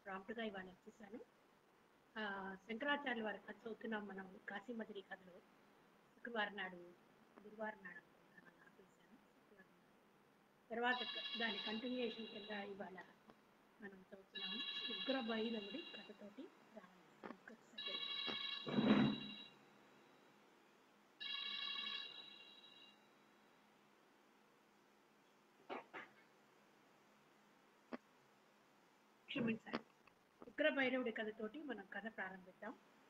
ప్రాంప్ట్గా ఇవాళ వచ్చేసాను ఆ, శంకరాచార్యుల వారి కథ చదువుతున్నాం మనం కాశీమదిరి కథలో శుక్రవారం నాడు గురువారం నాడు అనుకుంటాను అలా ఆపేశాను శుక్రవారం నాడు తర్వాత క- దాని కంటిన్యూషన్ కింద ఇవాళ మనం చదువుతున్నాము ఉగ్ర బైరవుడి కథతోటి ప్రారంభిస్తాం ఒక్క సెకండ్ క్షమించాలి ఉగ్ర భైరవుడి కథతోటి మనం కథ ప్రారంభిద్దాం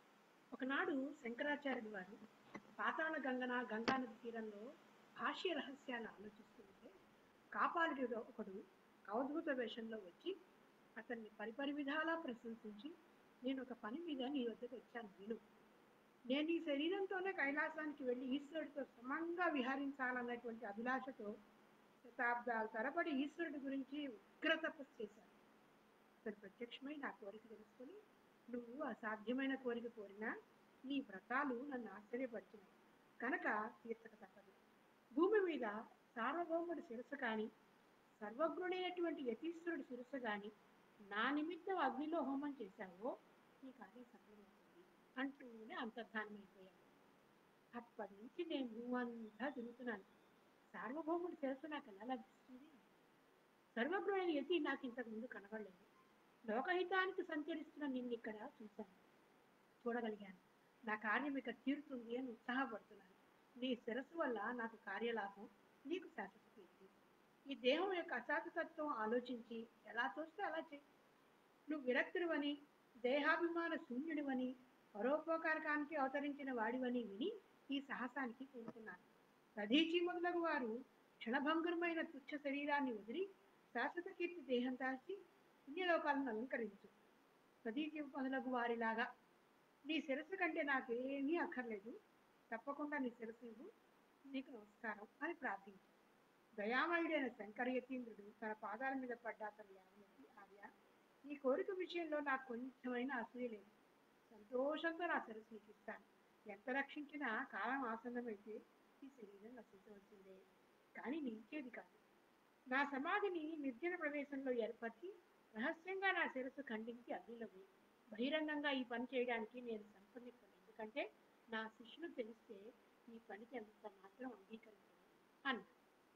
ఒకనాడు శంకరాచార్యులు వారు పాతాళ గంగన గంగానది తీరంలో భాష్య రహస్యాలు ఆలోచిస్తుంటే కాపాలుడు ఒకడు అవధూత వేషంలో వచ్చి అతన్ని పరిపరి విధాలా ప్రశంసించి నేను ఒక పని మీద నీ వద్దకు వచ్చాను విను నేను ఈ శరీరంతోనే కైలాసానికి వెళ్ళి ఈశ్వరుడితో సమంగా విహరించాలన్నటువంటి అభిలాషతో శతాబ్దాల తరబడి ఈశ్వరుడి గురించి ఉగ్ర తపస్సు చేశాను అతను ప్రత్యక్షమై నా కోరిక తెలుసుకొని నువ్వు అసాధ్యమైన కోరిక కోరినా నీ వ్రతాలు నన్ను ఆశ్చర్యపరిచినాయి కనుక తీర్చక తప్పదు భూమి మీద సార్వభౌముడి శిరస్సు కానీ సర్వజ్ఞుడైనటువంటి యతీశ్వరుడి శిరస్సు కానీ నా నిమిత్తం అగ్నిలో హోమం చేశావో నీ కార్యం సఫలమవుతుంది అంటూనే అంతర్ధానమైపోయాడు అప్పటి నుంచి నేను భూమంతా తిరుగుతున్నాను సార్వభౌముడి శిరస్సు నాకు ఎలా లభిస్తుంది సర్వజ్ఞుడైన యతి నాకు ఇంతకు ముందు కనబడలేదు లోకహితానికి సంచరిస్తున్న నిన్ను ఇక్కడ చూశాను చూడగలిగాను నా కార్యం ఇక్కడ తీరుతుంది అని ఉత్సాహపడుతున్నాను నీ శిరస్సు వల్ల నాకు కార్యలాభం నీకు శాశ్వత కీర్తి ఈ దేహం యొక్క అశాశ్వతత్వం ఆలోచించి ఎలా తోస్తే అలా చేయి నువ్వు విరక్తుడివని దేహాభిమాన శూన్యుడివని పరోపకారకానికి అవతరించిన వాడివని విని ఈ సాహసానికి కోరుకున్నాను దధీచి మొదలగు వారు క్షణభంగురమైన తుచ్చ శరీరాన్ని వదిలి శాశ్వత కీర్తి దేహం దాల్చి పుణ్యలోకాలను అలంకరించు ప్రదీతి మొదలగు వారిలాగా నీ శిరస్సు కంటే నాకేమీ అక్కర్లేదు తప్పకుండా నీ శిరస్సు ఇవ్వు నీకు నమస్కారం అని ప్రార్థించు దయామయుడైన శంకర యతీంద్రుడు తన పాదాల మీద పడ్డ అతను లేవనెత్తి ఆర్య నీ కోరిక విషయంలో నాకు కొంచెమైన అసూయ లేదు సంతోషంతో నా శిరస్సు నీకు ఇస్తాను ఎంత రక్షించినా కాలం ఆసన్నమైతే ఈ శరీరం నశించవలసిందే కానీ నీ ఇచ్చేది కాదు నా సమాధిని నిర్జన ప్రదేశంలో ఏర్పరిచి రహస్యంగా నా శిరస్సు ఖండించి అగ్నిలో వేయి. బహిరంగంగా ఈ పని చేయడానికి నేను సంపన్నిస్తాను ఎందుకంటే నా శిష్యులు తెలిస్తే ఈ పనికి అంత మాత్రం అంగీకరించను అన్నాడు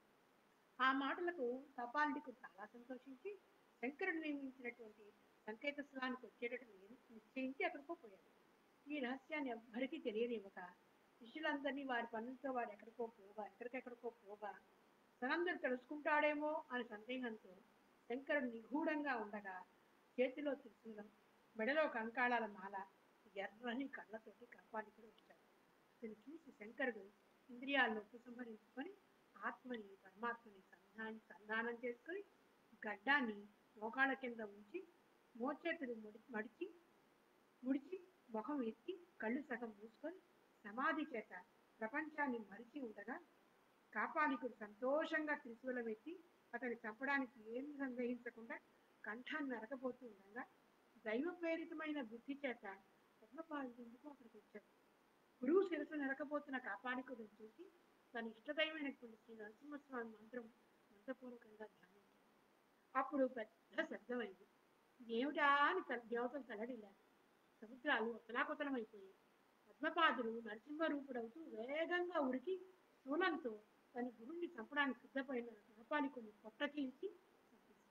ఆ మాటలకు కపాలికుడు చాలా సంతోషించి శంకరుడు నియమించినటువంటి సంకేత స్థలానికి వచ్చేటట్టు నేను నిశ్చయించి అక్కడికో పోయాడు ఈ రహస్యాన్ని ఎవ్వరికీ తెలియనివ్వక శిష్యులందరినీ వారి పనులతో వాడు ఎక్కడికో పోగా ఎక్కడికెక్కడికో పోగా తనందరూ తెలుసుకుంటాడేమో అని సందేహంతో శంకరుడు నిగూఢంగా ఉండగా చేతిలో త్రిశూలం మెడలో కంకాళాల మాల ఎర్రని కళ్ళతోటి కపాలికుడు వచ్చాడు అతను చూసి శంకరుడు ఇంద్రియాలను ఉపసంహరించుకొని ఆత్మని పరమాత్మని సంధానం సంధానం చేసుకొని గడ్డాన్ని మోకాళ్ళ కింద ఉంచి మోచేతులు ముడి మడిచి ముడిచి ముఖం ఎత్తి కళ్ళు సగం మూసుకొని సమాధి చేత ప్రపంచాన్ని మరిచి ఉండగా కాపాలికుడు సంతోషంగా త్రిశూలం ఎత్తి అతన్ని చంపడానికి ఏమీ సందేహించకుండా కంఠాన్ని నరకబోతూ ఉండగా దైవ ప్రేరితమైన బుద్ధి చేత పద్మపాదుడు ఎందుకు అక్కడికి వచ్చాడు గురువు శిరస్సు నరకబోతున్న కాపాలికుడిని చూసి తన ఇష్టదైవమైనటువంటి శ్రీ నరసింహస్వామి మంత్రం మంత్రపూర్వకంగా ధ్యానించాడు అప్పుడు పెద్ద శబ్దమైంది ఏమిటా అని తన దేవతలు తలడిల్లారు సముద్రాలు అతలాకుతలమైపోయాయి పద్మపాదుడు నరసింహ రూపుడవుతూ వేగంగా ఉరికి శూలంతో తన గురుణ్ణి చంపడానికి సిద్ధపడిన కాపాలికుని పొట్ట చీల్చి చంపేశాడు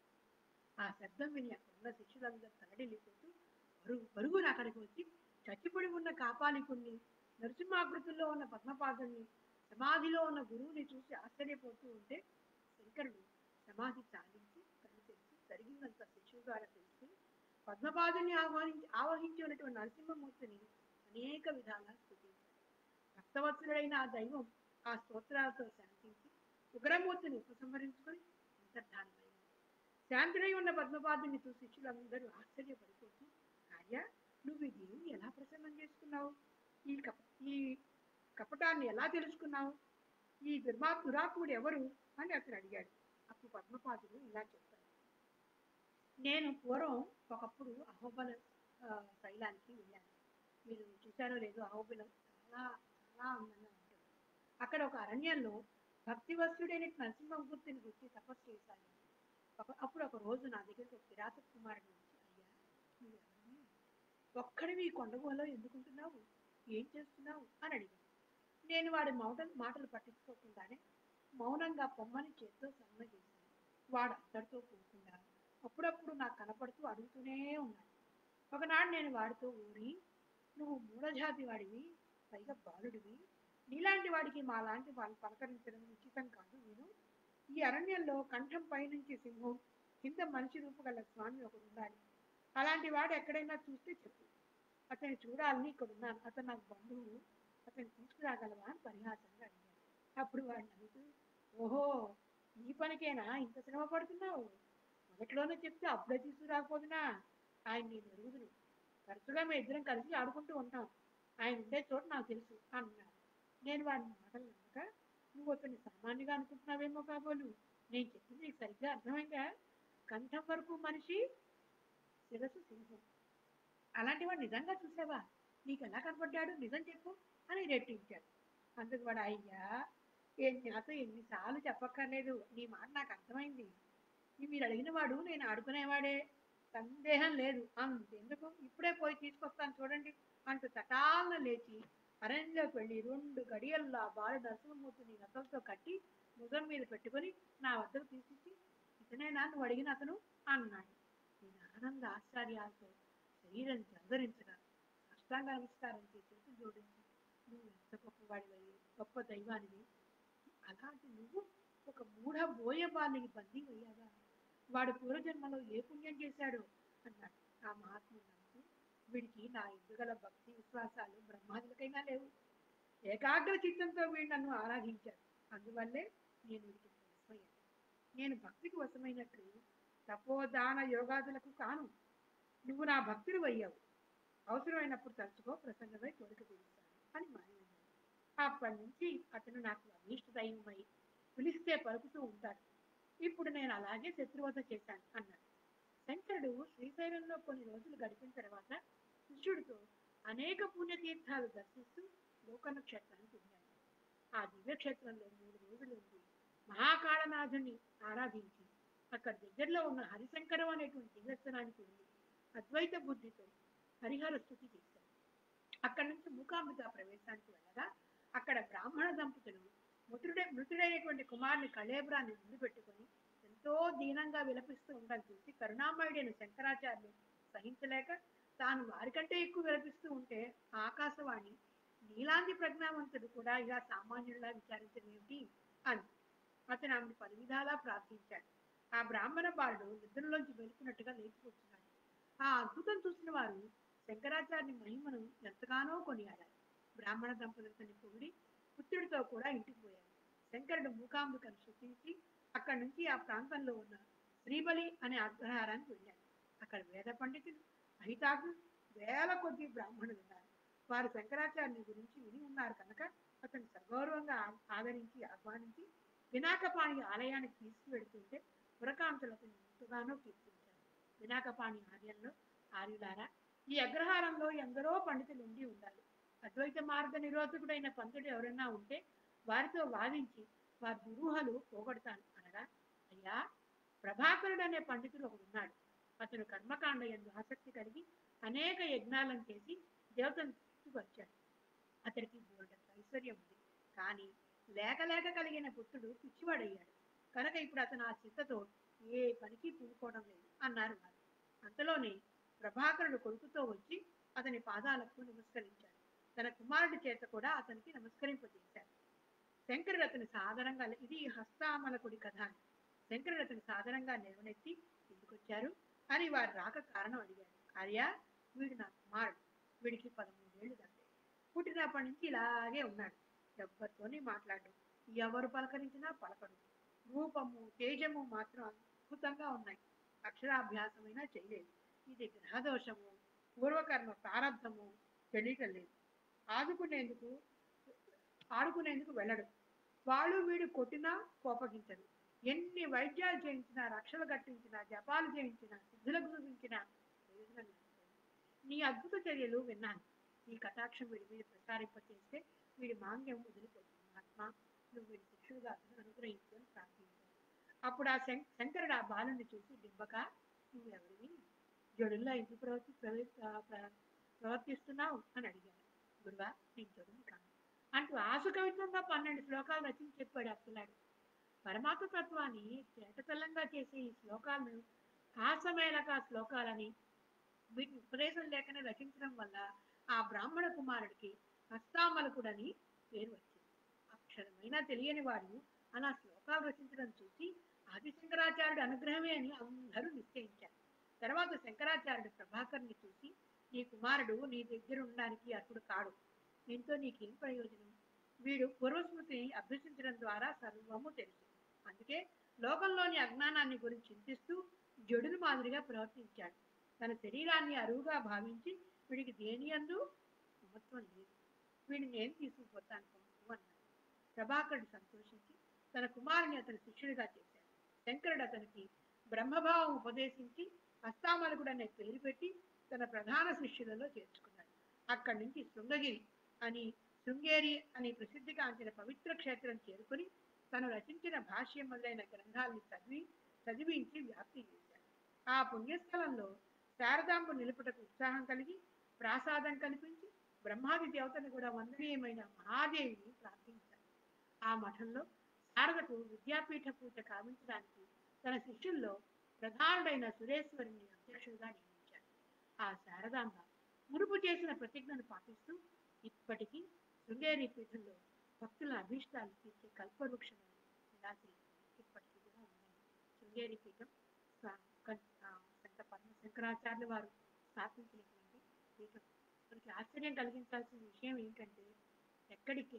ఆ శబ్దం విని అక్కడ ఉన్న శిష్యులందరూ తలడిల్లిపోతూ పరుగు పరుగున అక్కడికి వచ్చి చచ్చిపడి ఉన్న కాపాలికుణ్ణి నరసింహాకృతుల్లో ఉన్న పద్మపాదుని సమాధిలో ఉన్న గురువుని చూసి ఆశ్చర్యపోతూ ఉంటే శంకరుడు సమాధి చాలించి కళ్ళు తెరిచి జరిగిందంత శిష్యుల ద్వారా తెలుసుకుని పద్మపాదుని ఆహ్వానించి ఆవహించి ఉన్నటువంటి నరసింహమూర్తిని అనేక విధాలా స్థుతించాడు భక్తవత్సలుడైన ఆ దైవం ఆ స్తోత్రాలతో శాంతించి ఉగ్రమూర్తిని ఉపసంహరించుకొని అంతర్ధానమైంది శాంతుడై ఉన్న పద్మపాదుని చూసి శిష్యులందరూ ఆశ్చర్యపడిపోతూ కార్య నువ్వు ఈ దేవుని ఎలా ప్రసన్నం చేసుకున్నావు ఈ కప ఈ కపటాన్ని ఎలా తెలుసుకున్నావు ఈ దుర్మా దురాత్ముడు ఎవరు అని అతను అడిగాడు అప్పుడు పద్మపాదుడు ఇలా చెప్పాడు నేను పూర్వం ఒకప్పుడు అహోబల ఆ, శైలానికి వెళ్ళాను మీరు చూసారో లేదో అహోబిలం చాలా చాలా అందంగా ఉంటుంది అక్కడ ఒక అరణ్యంలో భక్తివస్తుడైన నరసింహమూర్తిని గురించి తపస్సు చేశాను ఒక- అప్పుడు ఒక రోజు నా దగ్గరికి ఒక కిరాత కుమారుడు వచ్చి అయ్యా నువ్వు ఎవరివి ఒక్కడివి ఈ కొండ గుహలో ఎందుకుంటున్నావు ఏం చేస్తున్నావు అని అడిగాను నేను వాడి మాటలు మాటలు పట్టించుకోకుండానే మౌనంగా పొమ్మని చేత్తో సన్న చేశాను వాడు అద్దరితో పోకుండా అప్పుడప్పుడు నాకు కనపడుతూ అడుగుతూనే ఉన్నాడు ఒకనాడు నేను వాడితో ఊరి నువ్వు మూఢజాతి వాడివి పైగా బాలుడివి నీలాంటి వాడికి మా లాంటి వాళ్ళు పలకరించడం ఉచితం కాదు నేను ఈ అరణ్యంలో కంఠం పైనుంచి సింహం కింద మనిషి రూపు గల స్వామి ఒకడు ఉండాలి అలాంటి వాడు ఎక్కడైనా చూస్తే చెప్పు అతన్ని చూడాలని ఇక్కడ ఉన్నాను అతను నాకు బంధువు అతన్ని తీసుకురాగలవా అని పరిహాసంగా అడిగాను అప్పుడు వాడు నవ్వుతూ ఓహో ఈ పనికేనా ఇంత శ్రమ పడుతున్నావు మొదట్లోనే చెప్తే అప్పుడే తీసుకురాకపోతున్నా ఆయన నేను ఎరుగుదును తరచుగా మేము ఇద్దరం కలిసి ఆడుకుంటూ ఉంటాం ఆయన ఉండే చోటు నాకు తెలుసు అన్నాడు నేను వాడి మాటలు నమ్మక నువ్వు అతన్ని సామాన్యంగా అనుకుంటున్నావేమో కాబోలు నేను చెప్పింది నీకు సరిగ్గా అర్థమైందా కంఠం వరకు మనిషి శిరస్సు సింహం అలాంటి వాడు నిజంగా చూసావా నీకు ఎలా కనపడ్డాడు నిజం చెప్పు అని రెట్టించాడు అందుకు వాడు అయ్యా ఏం నాతో ఎన్నిసార్లు చెప్పక్కర్లేదు నీ మాట నాకు అర్థమైంది ఈ మీరు అడిగిన వాడు నేను ఆడుకునేవాడే సందేహం లేదు అంతెందుకు ఇప్పుడే పోయి తీసుకొస్తాను చూడండి అంటూ తటాలన లేచి అరణ్యంలోకి వెళ్ళి రెండు గడియల్లో ఆ బాలు నరసింహమూర్తిని నకలతో కట్టి భుజం మీద పెట్టుకొని నా వద్దకు తీసుకొచ్చి ఇతనేనా నువ్వు అడిగిన అతను అన్నాడు నేను ఆనంద ఆశ్చర్యాలతో శరీరం జందరించగా అష్టాంగ నమస్కారం చేసి చేతులు జోడించి నువ్వు ఎంత గొప్పవాడివయ్యి గొప్ప దైవానివి అలాంటి నువ్వు ఒక మూఢ బోయబాలికి బందీ అయ్యావా వాడు పూర్వజన్మలో ఏ పుణ్యం చేశాడో అన్నాడు ఆ మహాత్ముడు నవ్వుతూ వీడికి నా ఎదుగల భక్తి విశ్వాసాలు బ్రహ్మాదులకైనా లేవు ఏకాగ్ర చిత్తంతో వీడు నన్ను ఆరాధించాడు అందువల్లే నేను వీడికి వశమయ్యాను నేను భక్తికి వశమైనట్లు తపోదాన యోగాదులకు కాను నువ్వు నా భక్తుడు అయ్యావు అవసరమైనప్పుడు తలుచుకో ప్రసన్నమై కోరిక తీరుస్తాను అని మాయమైంది అప్పటి నుంచి అతను నాకు అభీష్ట దైవమై పిలిస్తే పలుకుతూ ఉంటాడు ఇప్పుడు నేను అలాగే శత్రువత చేశాను అన్నాడు శంకరుడు శ్రీశైలంలో కొన్ని రోజులు గడిపిన తర్వాత శిష్యుడితో అనేక పుణ్యతీర్థాలు దర్శిస్తూ గోకర్ణ క్షేత్రానికి వెళ్ళాడు ఆ దివ్యక్షేత్రంలో మూడు రోజులు ఉండి మహాకాళనాథుని ఆరాధించి అక్కడ దగ్గరలో ఉన్న హరిశంకరం అనేటువంటి దివ్యస్థానానికి వెళ్ళి అద్వైత బుద్ధితో హరిహర స్థుతి చేశాడు అక్కడి నుంచి మూకాంబిక ప్రవేశానికి వెళ్ళగా అక్కడ బ్రాహ్మణ దంపతులు మృతుడే మృతుడైనటువంటి కుమారుని కళేబరాన్ని ముందు పెట్టుకొని ఎంతో దీనంగా విలపిస్తూ ఉండడం చూసి కరుణామయుడైన శంకరాచార్యులు సహించలేక తాను వారికంటే ఎక్కువ విలపిస్తూ ఉంటే ఆకాశవాణి నీలాంటి ప్రజ్ఞావంతుడు కూడా ఇలా సామాన్యుడిలా విచారించడం ఏమిటి అని అతను ఆమెను పలు విధాలా ప్రార్థించాడు ఆ బ్రాహ్మణ బాలుడు నిద్రలోంచి వెలుకున్నట్టుగా లేచిపోతున్నాడు ఆ అద్భుతం చూసిన వారు శంకరాచార్య మహిమను ఎంతగానో కొనియాడారు బ్రాహ్మణ దంపతులని పొగిడి పుత్రుడితో కూడా ఇంటికి పోయారు శంకరుడు మూకాంబికను శృతించి అక్కడి నుంచి ఆ ప్రాంతంలో ఉన్న శ్రీబలి అనే అగ్రహారానికి వెళ్ళాడు అక్కడ వేద పండితులు అహితాకులు వేల కొద్ది బ్రాహ్మణులు ఉన్నారు వారు శంకరాచార్యుని గురించి విని ఉన్నారు కనుక అతను సగౌరవంగా ఆ- ఆదరించి ఆహ్వానించి వినాకపాణి ఆలయానికి తీసుకువెడుతుంటే పురకాంతులు అతను ఎంతగానో కీర్తించారు వినాకపాణి ఆలయంలో ఆర్యులారా ఈ అగ్రహారంలో ఎందరో పండితులు ఉండి ఉండాలి అద్వైత మార్గ నిరోధకుడైన పంతుడు ఎవరైనా ఉంటే వారితో వాదించి వారి దురూహలు పోగొడతాను అనగా అయ్యా ప్రభాకరుడు అనే పండితుడు ఒకడు ఉన్నాడు అతను కర్మకాండ ఎందు ఆసక్తి కలిగి అనేక యజ్ఞాలను చేసి దేవతను తీసుకొచ్చాడు అతనికి బోల్డంత ఐశ్వర్యం ఉంది కానీ లేక లేక కలిగిన పుత్రుడు పిచ్చివాడయ్యాడు కనుక ఇప్పుడు అతను ఆ చిత్తతో ఏ పనికి పూనుకోవడం లేదు అన్నారు వారు అంతలోనే ప్రభాకరుడు కొడుకుతో వచ్చి అతని పాదాలకు నమస్కరించాడు తన కుమారుడి చేత కూడా అతనికి నమస్కరింపజేశాడు శంకరుడు అతని సాధారణంగా ఇది హస్తామలకుడి కథ అని శంకరుడు అతని సాధారణంగా నిలవనెత్తి ఎందుకొచ్చారు అని వారి రాక కారణం అడిగాడు కార్య వీడు నా కుమారుడు వీడికి పదమూడేళ్లు దాటాయి పుట్టినప్పటి నుంచి ఇలాగే ఉన్నాడు ఎవ్వరితోని మాట్లాడు ఎవరు పలకరించినా పలకడు రూపము తేజము మాత్రం అద్భుతంగా ఉన్నాయి అక్షరాభ్యాసమైనా చేయలేదు ఇది గ్రహదోషము పూర్వకర్మ ప్రారంధము తెలియటం లేదు ఆదుకునేందుకు ఆడుకునేందుకు వెళ్ళడు వాళ్ళు వీడు కొట్టినా కోపగించడు ఎన్ని వైద్యాలు చేయించినా రక్షలు కట్టించినా జపాలు చేయించినా సిద్ధులకు చూపించినా ప్రయోజనం లేదు నీ అద్భుత చర్యలు విన్నాను నీ కటాక్షం వీడి మీద ప్రసారింపచేస్తే వీడి మాంగ్యం వదిలిపోతుంది ఆత్మ నువ్వు వీడి శిష్యుడుగా అనుగ్రహించు అని ప్రార్థించాడు అప్పుడు ఆ శం- శంకరుడు ఆ బాలుని చూసి దిబ్బక నువ్వు ఎవరివి జడుల్లో ఎందుకు ప్రవర్తి ప్రవ- ప్ర- ప్రవర్తిస్తున్నావు అని అడిగాడు గురువా నేను జడుని కాను అంటూ ఆసుకవిత్వంగా పన్నెండు శ్లోకాలు రచించి చెప్పాడు అసలాడు పరమాత్మ తత్వాన్ని చేటతల్లంగా చేసే ఈ శ్లోకాలను హాసమేళక శ్లోకాలని వీటిని ఉపదేశం లేకనే రచించడం వల్ల ఆ బ్రాహ్మణ కుమారుడికి హస్తామలకుడని పేరు వచ్చింది అక్షరమైనా తెలియని వాడు అలా శ్లోకాలు రచించడం చూసి ఆది శంకరాచార్యుడి అనుగ్రహమే అని అందరూ నిశ్చయించారు తర్వాత శంకరాచార్యుడు ప్రభాకర్ని చూసి నీ కుమారుడు నీ దగ్గర ఉండడానికి అర్హుడు కాడు దీంతో నీకేం ప్రయోజనం వీడు పూర్వస్మృతిని అభ్యసించడం ద్వారా సర్వము తెలుసు అందుకే లోకంలోని అజ్ఞానాన్ని గురించి చింతిస్తూ జడులు మాదిరిగా ప్రవర్తించాడు తన శరీరాన్ని అరువుగా భావించి వీడికి దేని అందు మహత్వం లేదు వీడిని నేను తీసుకుపోతాను పంపు అన్నాడు ప్రభాకరుడు సంతోషించి తన కుమారుని అతని శిష్యుడిగా చేశాడు శంకరుడు అతనికి బ్రహ్మభావం ఉపదేశించి హస్తామలకుడు అనే పేరు పెట్టి తన ప్రధాన శిష్యులలో చేర్చుకున్నాడు అక్కడి నుంచి శృంగగిరి అని శృంగేరి అని ప్రసిద్ధిగాంచిన పవిత్ర క్షేత్రం చేరుకుని తను రచించిన భాష్యం మొదలైన గ్రంథాలను చదివి చదివించి వ్యాప్తి చేశాడు ఆ పుణ్యస్థలంలో శారదాంబ నిలుపుటకు ఉత్సాహం కలిగి ప్రాసాదం కల్పించి బ్రహ్మాది దేవతను కూడా వందనీయమైన మహాదేవిని ప్రార్థించాడు ఆ మఠంలో శారదకు విద్యాపీఠ పూజ కావించడానికి తన శిష్యుల్లో ప్రధానుడైన సురేశ్వరుని అధ్యక్షుడిగా నియమించాడు ఆ శారదాంబ మునుపు చేసిన ప్రతిజ్ఞను పాటిస్తూ ఇప్పటికీ శృంగేరి పీఠంలో భక్తుల అభీష్టాలు తీర్చే కల్పవృక్షమైన విలాసి ఇప్పటికీ కూడా ఉన్నాయి శృంగేరి పీఠం స్వా- కన్- ఆ, సంత పరమ శంకరాచార్యుల వారు స్థాపించినటువంటి పీఠం మనకి ఆశ్చర్యం కలిగించాల్సిన విషయం ఏంటంటే ఎక్కడికి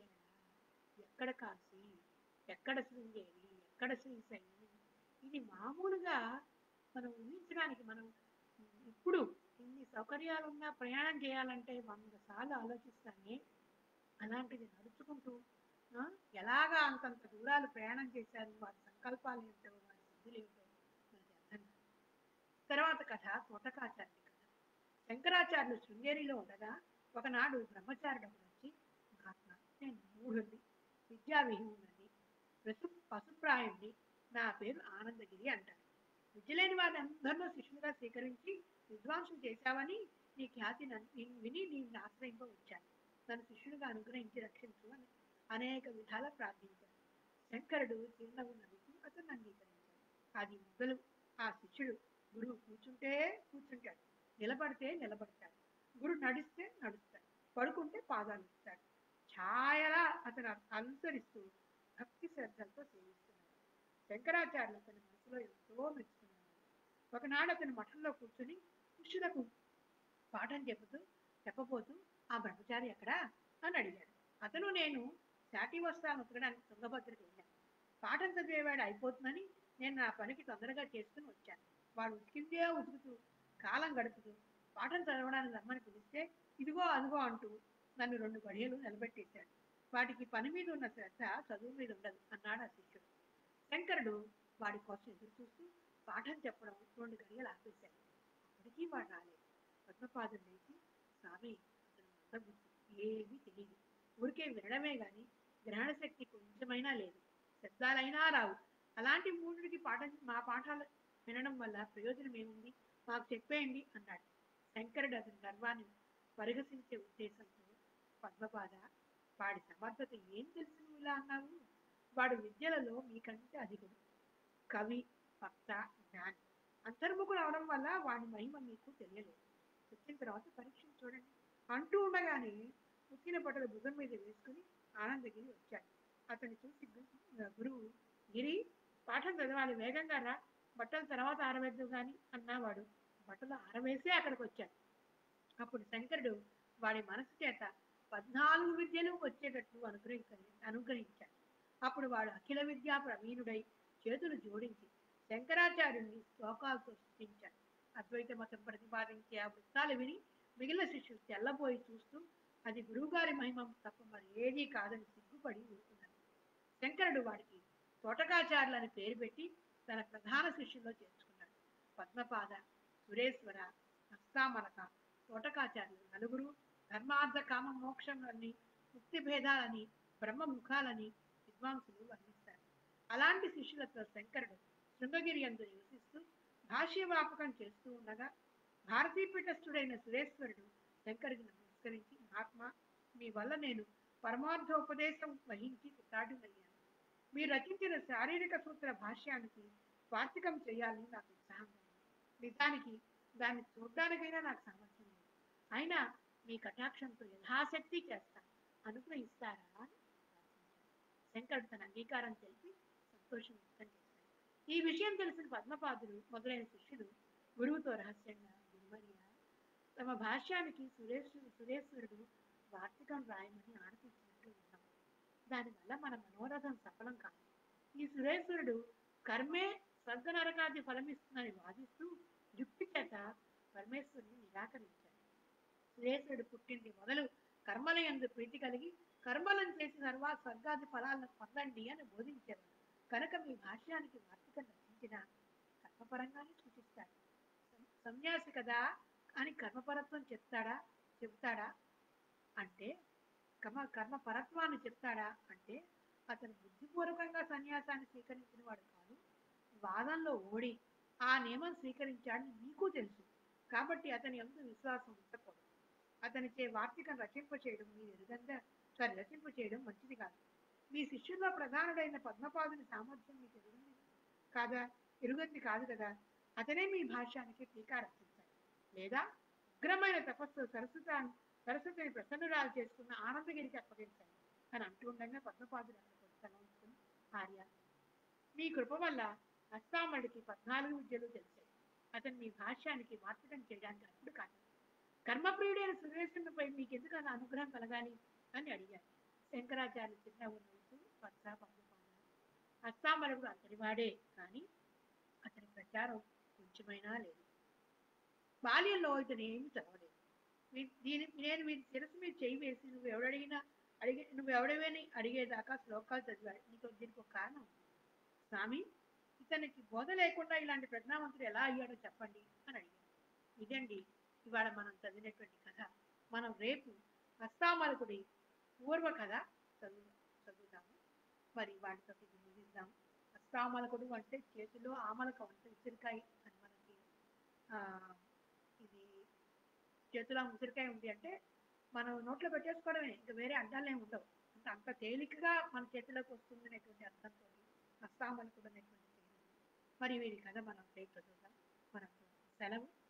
ఎక్కడ కాశీ ఎక్కడ శృంగేరి ఎక్కడ శ్రీశైలం ఇది మామూలుగా మనం ఊహించడానికి మనం ఇప్పుడు ఇన్ని సౌకర్యాలు ఉన్నా ప్రయాణం చేయాలంటే వంద సార్లు ఆలోచిస్తానే అలాంటిది నడుచుకుంటూ ఆ, ఎలాగా అంతంత దూరాలు ప్రయాణం చేశారు వారి సంకల్పాలు ఏంటో వారి సిద్ధులు ఏంటో మనకి అర్థం కాదు. తర్వాత కథ తోటకాచార్యుడి కథ శంకరాచార్యులు శృంగేరిలో ఉండగా ఒకనాడు బ్రహ్మచారుడు ఒకడు వచ్చి మహాత్మా నేను మూఢుణ్ణి విద్యావిహీనుడిని పశు పశుప్రాయుణ్ణి నా పేరు ఆనందగిరి అంటారు విద్య లేని వారిని అందరిలో శిష్యులుగా స్వీకరించి విద్వాంసం చేశావని నీ ఖ్యాతి నన్ను విని- విని నేను ఆశ్రయింప వచ్చాను నన్ను శిష్యుడిగా అనుగ్రహించి రక్షించు అని అనేక విధాల ప్రార్థించాడు శంకరుడు చిరునవ్వు నవ్వుతూ అతను అంగీకరించాడు అది మొదలు ఆ శిష్యుడు గురువు కూర్చుంటే కూర్చుంటాడు నిలబడితే నిలబడతాడు గురువు నడిస్తే నడుస్తాడు పడుకుంటే పాదాలు ఇస్తాడు ఛాయలా అతను అనుసరిస్తూ భక్తి శ్రద్ధలతో సేవిస్తున్నాడు శంకరాచార్యులు అతని మనసులో ఎంతో మెచ్చుకున్నాడు ఒకనాడు అతని మఠంలో కూర్చుని శిష్యులకు పాఠం చెబుతూ చెప్పబోతూ ఆ బ్రహ్మచారి ఎక్కడా అని అడిగాడు అతను నేను శాటి వస్త్రాలను ఉతకడానికి తుంగభద్రకి వెళ్ళాను పాఠం చదివేవాడు అయిపోతుందని నేను నా పనికి తొందరగా చేసుకుని వచ్చాను వాడు ఉతికిందే ఉతుకుతూ కాలం గడుపుతూ పాఠం చదవడానికి రమ్మని పిలిస్తే ఇదిగో అదిగో అంటూ నన్ను రెండు గడియలు నిలబెట్టేశాడు వాటికి పని మీద ఉన్న శ్రద్ధ చదువు మీద ఉండదు అన్నాడు ఆ శిష్యుడు శంకరుడు వాడి కోసం ఎదురు చూస్తూ పాఠం చెప్పడం రెండు గడియలు ఆపేశాడు అప్పటికీ వాడు రాలేదు పద్మపాదం లేచి స్వామి అతను మందబుద్ధి ఏమీ తెలియదు ఊరికే వినడమే గాని గ్రహణ శక్తి కొంచెమైనా లేదు శబ్దాలైనా రావు అలాంటి మూఢుడికి పాఠం మా పాఠాలు వినడం వల్ల ప్రయోజనం ఏముంది మాకు చెప్పేయండి అన్నాడు శంకరుడు అతని గర్వాన్ని పరిహసించే ఉద్దేశంతో పద్మపాద వాడి సమర్థత ఏం తెలుసు నువ్వు ఇలా అన్నావు వాడు విద్యలలో మీకంటే అధికుడు కవి వక్త జ్ఞాని అంతర్ముఖుడు అవడం వల్ల వాడి మహిమ మీకు తెలియలేదు వచ్చిన తర్వాత పరీక్ష చూడండి అంటూ ఉండగానే ఉక్కిన బట్టలు భుజం మీద వేసుకుని ఆనందగిరి వచ్చాడు అతన్ని చూసి గు- గురువు గిరి పాఠం చదవాలి వేగంగా రా బట్టలు తర్వాత ఆరవేద్దు గాని అన్నవాడు బట్టలు ఆరవేసే అక్కడికి వచ్చాడు అప్పుడు శంకరుడు వాడి మనసు చేత పద్నాలుగు విద్యలు వచ్చేటట్లు అనుగ్రహించ అనుగ్రహించాడు అప్పుడు వాడు అఖిల విద్యా ప్రవీణుడై చేతులు జోడించి శంకరాచార్యుని శ్లోకాలతో స్థుతించాడు అద్వైత మతం ప్రతిపాదించే ఆ వృత్తాలు విని మిగిలిన శిష్యులు తెల్లబోయి చూస్తూ అది గురువుగారి మహిమ తప్ప మరి ఏదీ కాదని సిగ్గుపడి ఊరుకున్నాడు శంకరుడు వాడికి తోటకాచార్యులు అని పేరు పెట్టి తన ప్రధాన శిష్యుల్లో చేర్చుకున్నాడు పద్మపాద సురేశ్వర హస్తామలక తోటకాచార్యులు నలుగురు ధర్మార్థ కామ మోక్షంలని ముక్తి భేదాలని బ్రహ్మముఖాలని విద్వాంసులు వర్ణిస్తారు అలాంటి శిష్యులతో శంకరుడు శృంగగిరి అందు నివసిస్తూ భాష్యవాపకం చేస్తూ ఉండగా భారతీపీఠస్థుడైన సురేశ్వరుడు శంకరుడికి నమస్కరించి మహాత్మా మీ వల్ల నేను పరమార్థోపదేశం వహించి కృతార్థులయ్యాను మీరు రచించిన శారీరక సూత్ర భాష్యానికి వార్తికం చేయాలని నాకు ఉత్సాహంగా ఉంది నిజానికి దాన్ని చూడ్డానికైనా నాకు సామర్థ్యం లేదు అయినా మీ కటాక్షంతో యథాశక్తి చేస్తాను అనుగ్రహిస్తారా అని ప్రార్థించాడు శంకరుడు తన అంగీకారం తెలిపి సంతోషం వ్యక్తం చేశాడు ఈ విషయం తెలిసిన పద్మపాదుడు మొదలైన శిష్యులు గురువుతో రహస్యంగా గురువర్య తమ భాష్యానికి సురేశ్వరు సురేశ్వరుడు వార్తికం రాయమని ఆడపించినట్లు విన్నాం దానివల్ల మన మనోరథం సఫలం కాదు ఈ సురేశ్వరుడు కర్మే స్వర్గ నరకాది ఫలమిస్తుందని వాదిస్తూ యుక్తి చేత పరమేశ్వరుని నిరాకరించాడు సురేశ్వరుడు పుట్టింది మొదలు కర్మల యందు ప్రీతి కలిగి కర్మలను చేసి తర్వాత స్వర్గాది ఫలాలను పొందండి అని బోధించారు కనుక మీ భాష్యానికి వార్తికం రచించిన కర్మపరంగానే సూచిస్తాడు సం- సన్యాసి కదా అని కర్మపరత్వం చెప్తాడా చెప్తాడా అంటే కర్మ కర్మ పరత్వాన్ని చెప్తాడా అంటే అతను బుద్ధిపూర్వకంగా సన్యాసాన్ని స్వీకరించిన వాడు కాదు వాదంలో ఓడి ఆ నియమం స్వీకరించాడని మీకు తెలుసు కాబట్టి అతని ఎందు విశ్వాసం ఉంచకూడదు అతనిచే వార్తికం రచింప చేయడం మీరు ఎరుగంగా సారీ రచింప చేయడం మంచిది కాదు మీ శిష్యుల్లో ప్రధానుడైన పద్మపాదుని సామర్థ్యం మీకు ఎరుగంది కాదా ఎరుగంది కాదు కదా అతనే మీ భాష్యానికి టీకా రచించాలి లేదా ఉగ్రమైన తపస్సు సరస్వతాన్ని సరస్వతిని ప్రసన్నురాలు చేసుకున్న ఆనందగిరికి అప్పగించాలి అని అంటూ ఉండగా పద్మపాదుడు అక్కడ తల ఉంచుకుని ఆర్య మీ కృప వల్ల అస్సామడికి పద్నాలుగు విద్యలు తెలిసాయి అతను మీ భాష్యానికి వార్తకం చేయడానికి అప్పుడు కాదు కర్మప్రియుడైన సురేశ్వరునిపై మీకు ఎందుకు అలా అనుగ్రహం కలగాలి అని అడిగారు శంకరాచార్య చిరునవ్వు నవ్వుతూ పచ్చ పద్మపాద అస్సామలుడు అతనివాడే కానీ అతని ప్రచారం కొంచెమైనా లేదు బాల్యంలో ఇతను ఏమీ చదవలేదు వీ- దీని నేను వీరి శిరస్సు మీద చేయి వేసి నువ్వు ఎవడడిగినా అడిగే నువ్వు ఎవడవేని అడిగేదాకా శ్లోకాలు చదివాడు నీకు దీనికి ఒక కారణం ఉంది. స్వామి ఇతనికి బోధ లేకుండా ఇలాంటి ప్రజ్ఞావంతుడు ఎలా అయ్యాడో చెప్పండి అని అడిగాడు ఇదండి ఇవాళ మనం చదివినటువంటి కథ మనం రేపు హస్తామలకుడి పూర్వ కథ చదువు చదువుదాము మరి వాటితో ఇది ముగిద్దాం హస్తామలకుడు అంటే చేతిలో ఆమలకం అంటే ఉసిరికాయ అని మనకి ఆ, ఇది చేతిలో ఉసిరికాయ ఉంది అంటే మనం నోట్లో పెట్టేసుకోవడమే ఇంకా వేరే అడ్డాలు ఏమి ఉండవు అంటే అంత తేలికగా మన చేతిలోకి వస్తుంది అనేటువంటి అర్థంతో హస్తామలకుడు అనేటువంటి పేరు ఉంది. మరి వీరి కథ మనం రేపు చదువుదాం మనకు సెలవు